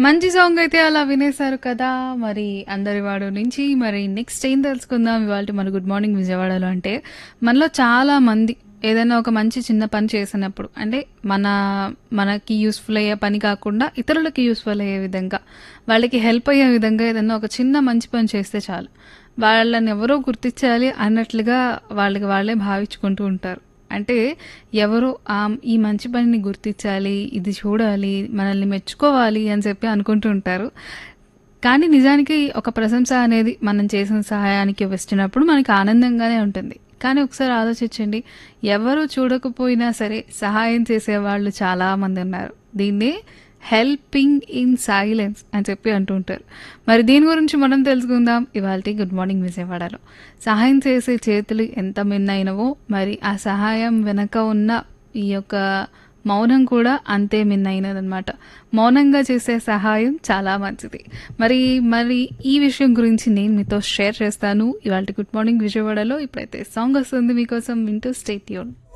మంచి సాంగ్ అయితే అలా వినేశారు కదా మరి అందరి వాడు నుంచి మరి నెక్స్ట్ ఏం తెలుసుకుందాం ఇవాళ మన గుడ్ మార్నింగ్ విజయవాడలో అంటే మనలో చాలా మంది ఏదైనా ఒక మంచి చిన్న పని చేసినప్పుడు అంటే మన మనకి యూస్ఫుల్ అయ్యే పని కాకుండా ఇతరులకి యూస్ఫుల్ అయ్యే విధంగా వాళ్ళకి హెల్ప్ అయ్యే విధంగా ఏదైనా ఒక చిన్న మంచి పని చేస్తే చాలు వాళ్ళని ఎవరో గుర్తించాలి అన్నట్లుగా వాళ్ళకి వాళ్ళే భావించుకుంటూ ఉంటారు అంటే ఎవరు ఆ ఈ మంచి పనిని గుర్తించాలి ఇది చూడాలి మనల్ని మెచ్చుకోవాలి అని చెప్పి అనుకుంటూ ఉంటారు కానీ నిజానికి ఒక ప్రశంస అనేది మనం చేసిన సహాయానికి వచ్చినప్పుడు మనకి ఆనందంగానే ఉంటుంది కానీ ఒకసారి ఆలోచించండి ఎవరు చూడకపోయినా సరే సహాయం చేసేవాళ్ళు చాలామంది ఉన్నారు దీన్ని హెల్పింగ్ ఇన్ సైలెన్స్ అని చెప్పి అంటుంటారు మరి దీని గురించి మనం తెలుసుకుందాం ఇవాళ గుడ్ మార్నింగ్ విజయవాడలో సహాయం చేసే చేతులు ఎంత మిన్నైనవో మరి ఆ సహాయం వెనక ఉన్న ఈ యొక్క మౌనం కూడా అంతే మిన్నైనదనమాట మౌనంగా చేసే సహాయం చాలా మంచిది మరి మరి ఈ విషయం గురించి నేను మీతో షేర్ చేస్తాను ఇవాళ గుడ్ మార్నింగ్ విజయవాడలో ఇప్పుడైతే సాంగ్ వస్తుంది మీకోసం వింటూ స్టేట్ యూన్